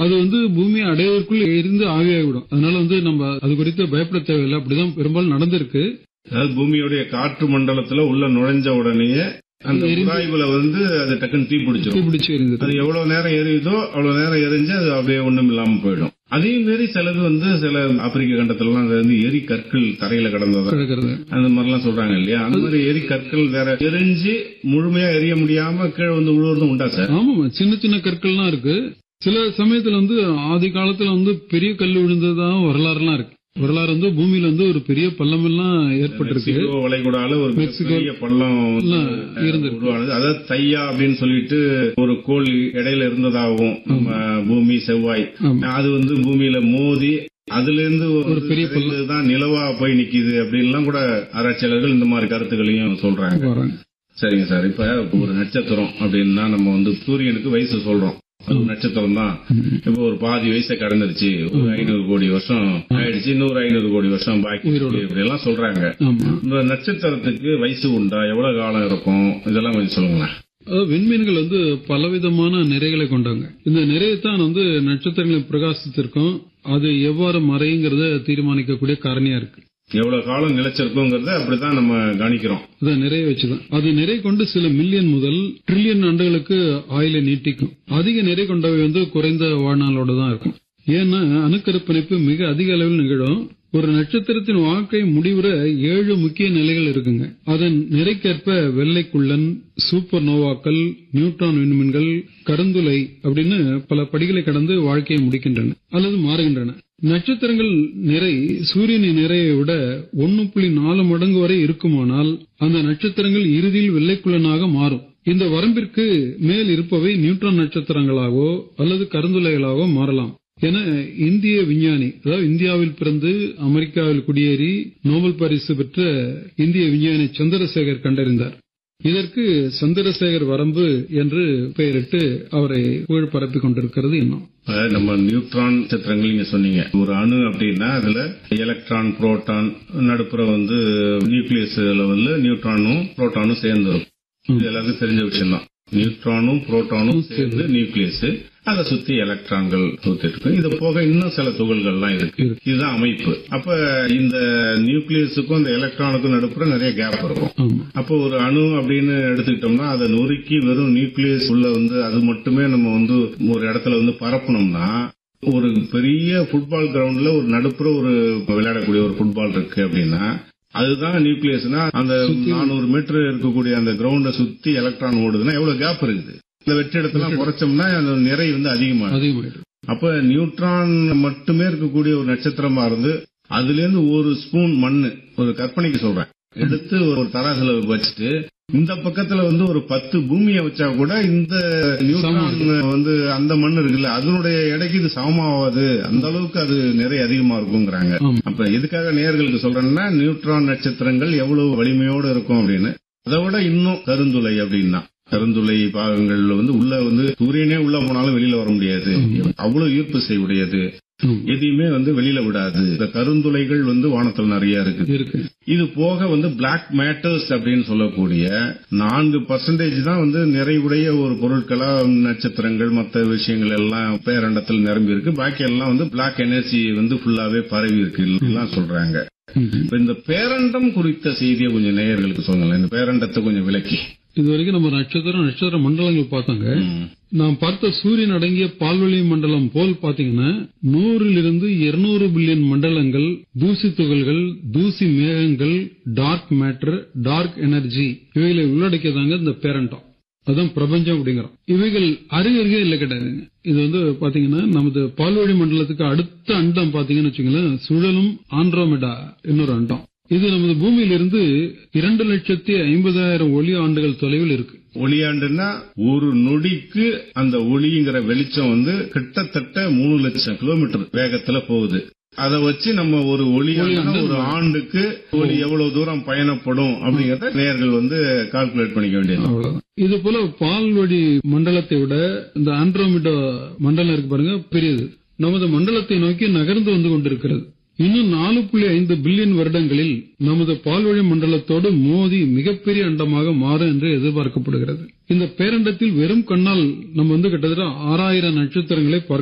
அது வந்து பூமியை அடைவதற்குள் எரிந்து ஆவியாகிவிடும் அதனால வந்து நம்ம அது குறித்து பயப்பட தேவையில்லை அப்படிதான் பெரும்பாலும் நடந்திருக்கு அதாவது பூமியுடைய காற்று மண்டலத்துல உள்ள நுழைஞ்ச உடனேயே அந்த எரிந்து- உராய்வுல வந்து அது டக்குன்னு தீ பிடிச்சிரும் தீப்பிடிச்சு எரிந்தது அது எவ்வளவு நேரம் எரியுதோ அவ்வளவு நேரம் எரிஞ்சு அது அப்படியே ஒண்ணும் இல்லாம போயிடும் அதே மாரி சிலது வந்து சில ஆப்பிரிக்க கண்டத்துல எல்லாம் அது வந்து எரி கற்கள் தரையில கடந்ததா கிடக்கிறது அந்த மாதிரிலாம் சொல்றாங்க இல்லையா அந்த மாதிரி எரி கற்கள் வேற எரிஞ்சு முழுமையா எரிய முடியாம கீழே வந்து விழுவதும் உண்டா சார் ஆமாமா சின்ன சின்ன கற்கள்லாம் இருக்கு சில சமயத்துல வந்து ஆதி காலத்துல வந்து பெரிய கல் விழுந்ததான் வரலாறுலாம் இருக்கு வரலாறு வந்து பூமியில வந்து ஒரு பெரிய பள்ளம் எல்லாம் ஏற்பட்டிருக்கு மெக்சிகோ வளைகுடால ஒரு மெக்சிகோ பெரிய பள்ளம் வந்து எல்லாம் இருந்திருக்கு உருவானது அதாவது தையா அப்படின்னு சொல்லிட்டு ஒரு கோள் இடையில இருந்ததாகவும் நம்ம பூமி செவ்வாய் ஆமா. அது வந்து பூமியில மோதி அதுல இருந்து ஒரு பெரிய பள்ளம். தான் நிலவா போய் நிக்குது அப்படின்லாம் கூட ஆராய்ச்சியாளர்கள் இந்த மாதிரி கருத்துக்களையும் சொல்றாங்க வராங்க சரிங்க சார் இப்ப ஒரு நட்சத்திரம் அப்படின்னா நம்ம வந்து சூரியனுக்கு வயசு சொல்றோம் அது ஒரு நட்சத்திரம் தான் இப்ப ஒரு பாதி வயசை கடந்துருச்சு ஒரு ஐநூறு கோடி வருஷம் ஆயிடுச்சு இன்னொரு ஐநூறு கோடி வருஷம் பாக்கி உயிரோட. இருக்கு. இப்படி எல்லாம் சொல்றாங்க ஆமா இந்த நட்சத்திரத்துக்கு வயசு உண்டா எவ்வளவு காலம் இருக்கும் இதெல்லாம் கொஞ்சம் சொல்லுங்களேன் அதாவது விண்மீன்கள் வந்து பலவிதமான நிறைகளை கொண்டாங்க இந்த நிறையத்தான் வந்து நட்சத்திரங்களின் பிரகாசத்திற்கும் அது எவ்வாறு மறைங்கிறத தீர்மானிக்கக்கூடிய காரணியா இருக்கு எவ்வளவு காலம் நிலைச்சிருக்குங்கிறத அப்படித்தான் நம்ம கணிக்கிறோம் அதை நிறைய வச்சுதான் அது நிறை கொண்டு சில மில்லியன் முதல் ட்ரில்லியன் ஆண்டுகளுக்கு ஆயுளை நீட்டிக்கும் அதிக நிறை கொண்டவை வந்து குறைந்த வாழ்நாளோட தான் இருக்கும் ஏன்னா அணுக்கருப்பிணைப்பு மிக அதிக அளவில் நிகழும் ஒரு நட்சத்திரத்தின் வாழ்க்கை முடிவுற ஏழு முக்கிய நிலைகள் இருக்குங்க அதன் நிறைக்கேற்ப வெள்ளைக்குள்ளன் சூப்பர் நோவாக்கள் நியூட்ரான் விண்மீன்கள் கருந்துளை அப்படின்னு பல படிகளை கடந்து வாழ்க்கையை முடிக்கின்றன அல்லது மாறுகின்றன நட்சத்திரங்கள் நிறை சூரியனின் நிறையை விட ஒன்னு புள்ளி நாலு மடங்கு வரை இருக்குமானால் அந்த நட்சத்திரங்கள் இறுதியில் வெள்ளைக்குள்ளனாக மாறும் இந்த வரம்பிற்கு மேல் இருப்பவை நியூட்ரான் நட்சத்திரங்களாகவோ அல்லது கருந்துளைகளாகவோ மாறலாம் என இந்திய விஞ்ஞானி அதாவது இந்தியாவில் பிறந்து அமெரிக்காவில் குடியேறி நோபல் பரிசு பெற்ற இந்திய விஞ்ஞானி சந்திரசேகர் கண்டறிந்தார் இதற்கு சந்திரசேகர் வரம்பு என்று பெயரிட்டு அவரை புகழ் பரப்பிக் கொண்டிருக்கிறது இன்னும் இப்ப நம்ம நியூட்ரான் நட்சத்திரங்கள் நீங்க சொன்னீங்க ஒரு அணு அப்படின்னா அதுல எலக்ட்ரான் புரோட்டான் நடுப்புற வந்து நியூக்ளியஸ் லெவல்ல நியூட்ரானும் புரோட்டானும் சேர்ந்து இருக்கும் இது எல்லாத்துக்கும் தெரிஞ்ச விஷயம் தான் நியூட்ரானும் புரோட்டானும் சேர்ந்து நியூக்ளியஸ் அதை சுத்தி எலக்ட்ரான்கள் சுத்தி இருக்கும் இது போக இன்னும் சில துகள்கள்லாம் இருக்கு இதுதான் அமைப்பு அப்ப இந்த நியூக்ளியஸுக்கும் இந்த எலக்ட்ரானுக்கும் நடுப்புற நிறைய கேப் இருக்கும் ஆமா அப்போ ஒரு அணு அப்படின்னு எடுத்துக்கிட்டோம்னா அதை நொறுக்கி வெறும் நியூக்ளியஸ் உள்ள வந்து அது மட்டுமே நம்ம வந்து ஒரு இடத்துல வந்து பரப்பணும்னா ஒரு பெரிய ஃபுட்பால் கிரவுண்ட்ல ஒரு நடுப்புற ஒரு விளையாடக்கூடிய ஒரு ஃபுட்பால் இருக்கு அப்படின்னா அதுதான் நியூக்ளியஸ்னா அந்த நானூறு மீட்டர் இருக்கக்கூடிய அந்த கிரவுண்ட சுத்தி எலக்ட்ரான் ஓடுதுன்னா எவ்வளவு கேப் இருக்குது இந்த வெற்றிடத்தெல்லாம் குறைச்சோம்னா அந்த நிறை வந்து அதிகமாகும் அதிகமாயிடும் அப்ப நியூட்ரான் மட்டுமே இருக்கக்கூடிய ஒரு நட்சத்திரமா இருந்து அதுல இருந்து ஒரு ஸ்பூன் மண்ணு ஒரு கற்பனைக்கு சொல்றேன் எடுத்து ஒரு தராசுல வச்சுட்டு இந்த பக்கத்துல வந்து ஒரு பத்து பூமியை வச்சா கூட இந்த நியூட்ரான் வந்து அந்த மண் இருக்குல்ல அதனுடைய எடைக்கு இது சமமாவாது அந்த அளவுக்கு அது நிறைய அதிகமா இருக்குங்கிறாங்க ஆமா. அப்ப எதுக்காக நேயர்களுக்கு சொல்றேன்னா நியூட்ரான் நட்சத்திரங்கள் எவ்வளவு வலிமையோடு இருக்கும் அப்படின்னு அதை விட இன்னும் கருந்துளை அப்படின்னா கருந்துளை பாகங்கள்ல வந்து உள்ள வந்து சூரியனே உள்ள போனாலும் வெளியில வர முடியாது அவ்வளவு ஈர்ப்பு செய்யுடையது ஆமா. எதையுமே வந்து வெளியில விடாது இந்த கருந்துளைகள் வந்து வானத்துல நிறைய இருக்குது இருக்கு இது போக வந்து பிளாக் மேட்டர்ஸ் அப்படின்னு சொல்லக்கூடிய நான்கு பர்சன்டேஜ் தான் வந்து நிறைவுடைய ஒரு பொருட்களா நட்சத்திரங்கள் மற்ற விஷயங்கள் எல்லாம் பேரண்டத்தில் நிரம்பி இருக்கு பாக்கி எல்லாம் வந்து பிளாக் எனர்ஜி வந்து ஃபுல்லாவே பரவி இருக்கு எல்லாம் சொல்றாங்க ம்ஹும். இப்ப இந்த பேரண்டம் குறித்த செய்தியை கொஞ்சம் நேயர்களுக்கு சொல்லுங்களேன் இந்த பேரண்டத்தை கொஞ்சம் விளக்கி இது வரைக்கும் நம்ம நட்சத்திரம் நட்சத்திர மண்டலங்கள் பார்த்தாங்க ம். நாம் பார்த்த சூரியன் அடங்கிய பால்வெளி மண்டலம் போல் பாத்தீங்கன்னா நூறிலிருந்து இருநூறு பில்லியன் மண்டலங்கள் தூசி துகள்கள் தூசி மேகங்கள் டார்க் மேட்டர் டார்க் எனர்ஜி இவைகளை உள்ளடக்கியதாங்க இந்த பேரண்டம் அதான் பிரபஞ்சம் அப்படிங்கிறோம் இவைகள் அருகருகே இல்லை கிடையாதுங்க இது வந்து பாத்தீங்கன்னா நமது பால்வழி மண்டலத்துக்கு அடுத்த அண்டம் பாத்தீங்கன்னு வச்சுங்களேன் சுழலும் ஆண்ட்ரோமெடா இன்னொரு அண்டம் இது நமது பூமியிலிருந்து இரண்டு லட்சத்தி ஐம்பதாயிரம் ஒளி ஆண்டுகள் தொலைவில் இருக்கு ஒளியாண்டுன்னா ஒரு நொடிக்கு அந்த ஒளிங்கிற வெளிச்சம் வந்து கிட்டத்தட்ட மூணு லட்சம் கிலோமீட்டர் வேகத்துல போகுது அதை வச்சு நம்ம ஒரு ஒளியாண்டுனா ஒரு ஆண்டுக்கு ஒளி எவ்வளவு தூரம் பயணப்படும் அப்படிங்கறத நேர்கள் வந்து கால்குலேட் பண்ணிக்க வேண்டியது அவ்வளவுதான் இது போல பால்வழி மண்டலத்தை விட இந்த ஆண்ட்ரோமிடா மண்டலம் இருக்கு பாருங்க பெரியது நமது மண்டலத்தை நோக்கி நகர்ந்து வந்து கொண்டிருக்கிறது இன்னும் நாலு புள்ளி ஐந்து பில்லியன் வருடங்களில் நமது பால்வழி மண்டலத்தோடு மோதி மிகப்பெரிய அண்டமாக மாறும் என்று எதிர்பார்க்கப்படுகிறது இந்த பேரண்டத்தில் வெறும் கண்ணால் நம்ம வந்து கிட்டத்தட்ட ஆறாயிரம் நட்சத்திரங்களை பார்க்க